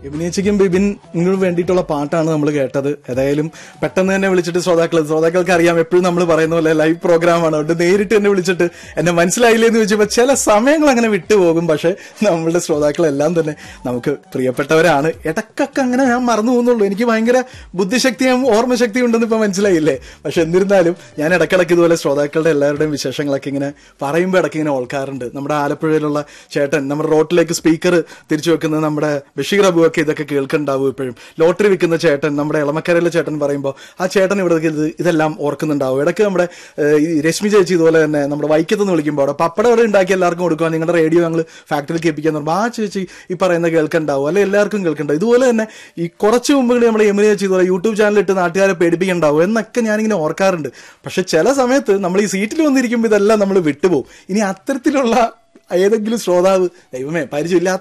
യമുനേച്ചിക്കും ബിബിൻ നിങ്ങൾക്ക് വേണ്ടിയിട്ടുള്ള പാട്ടാണ് നമ്മൾ കേട്ടത് ഏതായാലും പെട്ടെന്ന് തന്നെ വിളിച്ചിട്ട് ശ്രോതാക്കൾ ശ്രോതാക്കൾക്ക് അറിയാം എപ്പോഴും നമ്മൾ പറയുന്ന പോലെ ലൈവ് പ്രോഗ്രാമാണ് അതുകൊണ്ട് നേരിട്ട് തന്നെ വിളിച്ചിട്ട് എന്നെ മനസ്സിലായില്ലേ എന്ന് ചോദിച്ചപ്പോൾ ചില സമയങ്ങൾ അങ്ങനെ വിട്ടുപോകും പക്ഷെ നമ്മളുടെ ശ്രോതാക്കളെല്ലാം തന്നെ നമുക്ക് പ്രിയപ്പെട്ടവരാണ് ഇടക്കൊക്കെ അങ്ങനെ ഞാൻ മറന്നു പോകുന്നുള്ളൂ എനിക്ക് ഭയങ്കര ബുദ്ധിശക്തിയും ഓർമ്മശക്തിയും ഉണ്ടെന്ന് ഇപ്പൊ മനസ്സിലായില്ലേ പക്ഷെ എന്നിരുന്നാലും ഞാൻ ഇടക്കിടക്ക് ഇതുപോലെ ശ്രോതാക്കളുടെ എല്ലാവരുടെയും വിശേഷങ്ങളൊക്കെ ഇങ്ങനെ പറയുമ്പോൾ ഇടയ്ക്ക് ഇങ്ങനെ ഓൾക്കാറുണ്ട് നമ്മുടെ ആലപ്പുഴയിലുള്ള ചേട്ടൻ നമ്മുടെ റോട്ടിലേക്ക് സ്പീക്കർ തിരിച്ചു വെക്കുന്നത് നമ്മുടെ ബഷീർ അബു ഒക്കെ ഇതൊക്കെ കേൾക്കുന്നുണ്ടാവും ഇപ്പോഴും ലോട്ടറി വിൽക്കുന്ന ചേട്ടൻ നമ്മുടെ ഇളമക്കരയിലെ ചേട്ടൻ പറയുമ്പോൾ ആ ചേട്ടൻ ഇവിടെ ഇത് ഇതെല്ലാം ഓർക്കുന്നുണ്ടാവും ഇടയ്ക്ക് നമ്മുടെ ഏഹ്, ഈ രശ്മി ചേച്ചി ഇതുപോലെ തന്നെ നമ്മുടെ വൈക്കത്ത് നിന്ന് വിളിക്കുമ്പോൾ അവിടെ പപ്പടം ഇവിടെ ഉണ്ടാക്കി എല്ലാവർക്കും കൊടുക്കുക നിങ്ങളുടെ റേഡിയോ ഞങ്ങൾ ഫാക്ടറിയിൽ കേൾപ്പിക്കാൻ പറയുമ്പോൾ ആ ചേച്ചി ഈ പറയുന്ന കേൾക്കണ്ടാവും അല്ലെ എല്ലാവർക്കും കേൾക്കണ്ടാവും ഇതുപോലെ തന്നെ ഈ കുറച്ച് മുമ്പ് നമ്മുടെ യമുന ചേച്ചി ഇതുപോലെ യൂട്യൂബ് ചാനൽ ഇട്ട് നാട്ടുകാരെ പേടിപ്പിക്കണ്ടാവും എന്നൊക്കെ ഞാനിങ്ങനെ ഓർക്കാറുണ്ട് പക്ഷെ ചില സമയത്ത് നമ്മൾ ഈ സീറ്റിൽ വന്നിരിക്കുമ്പോൾ ഇതെല്ലാം നമ്മൾ വിട്ടുപോകും ഇനി അത്തരത്തിലുള്ള ഏതെങ്കിലും ശ്രോതാവ് ദൈവമേ പരിചയമില്ലാത്ത